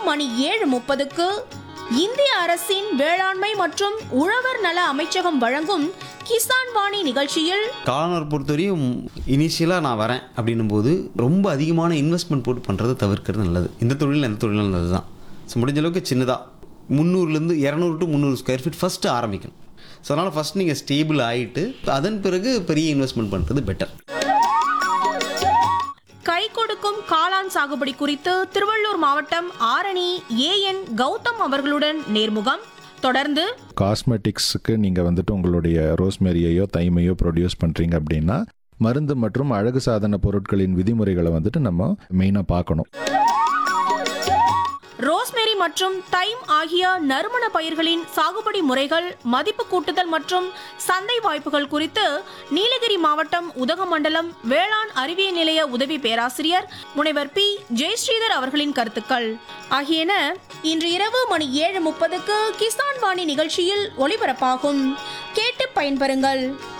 மணி ஏழு முப்பதுக்கு இந்திய அரசின் வேளாண்மை மற்றும் உழவர் நல அமைச்சகம் வழங்கும் கிசான் வாணி நிகழ்ச்சியில் காலனர் பொறுத்தவரையும் இனிஷியலாக நான் வரேன் அப்படின்னும் போது ரொம்ப அதிகமான இன்வெஸ்ட்மெண்ட் போட்டு பண்ணுறதை தவிர்க்கிறது நல்லது இந்த தொழில் எந்த தொழிலும் நல்லது தான் ஸோ முடிஞ்ச அளவுக்கு சின்னதாக முந்நூறுலேருந்து இரநூறு டு முந்நூறு ஸ்கொயர் ஃபீட் ஃபஸ்ட்டு ஆரம்பிக்கணும் ஸோ அதனால் ஃபஸ்ட் நீங்கள் ஸ்டேபிள் ஆகிட்டு அதன் பிறகு பெரிய இன்வெஸ்ட்மெண்ட் பண்ணுறது பெட்டர் கை கொடுக்கும் காளான் சாகுபடி குறித்து திருவள்ளூர் மாவட்டம் ஆரணி ஏஎன் கௌதம் அவர்களுடன் நேர்முகம் தொடர்ந்து காஸ்மெட்டிக்ஸுக்கு நீங்கள் வந்துட்டு உங்களுடைய ரோஸ்மெரியையோ தைமையோ ப்ரொடியூஸ் பண்ணுறீங்க அப்படின்னா மருந்து மற்றும் அழகு சாதன பொருட்களின் விதிமுறைகளை வந்துட்டு நம்ம மெயினாக பார்க்கணும் ரோஸ்மெரி மற்றும் தைம் ஆகிய நறுமண பயிர்களின் சாகுபடி முறைகள் மதிப்பு கூட்டுதல் மற்றும் சந்தை வாய்ப்புகள் குறித்து நீலகிரி மாவட்டம் உதகமண்டலம் வேளாண் அறிவியல் நிலைய உதவி பேராசிரியர் முனைவர் பி ஜெயஸ்ரீதர் அவர்களின் கருத்துக்கள் ஆகியன இன்று இரவு மணி ஏழு முப்பதுக்கு கிசான் வாணி நிகழ்ச்சியில் ஒளிபரப்பாகும் கேட்டு பயன்பெறுங்கள்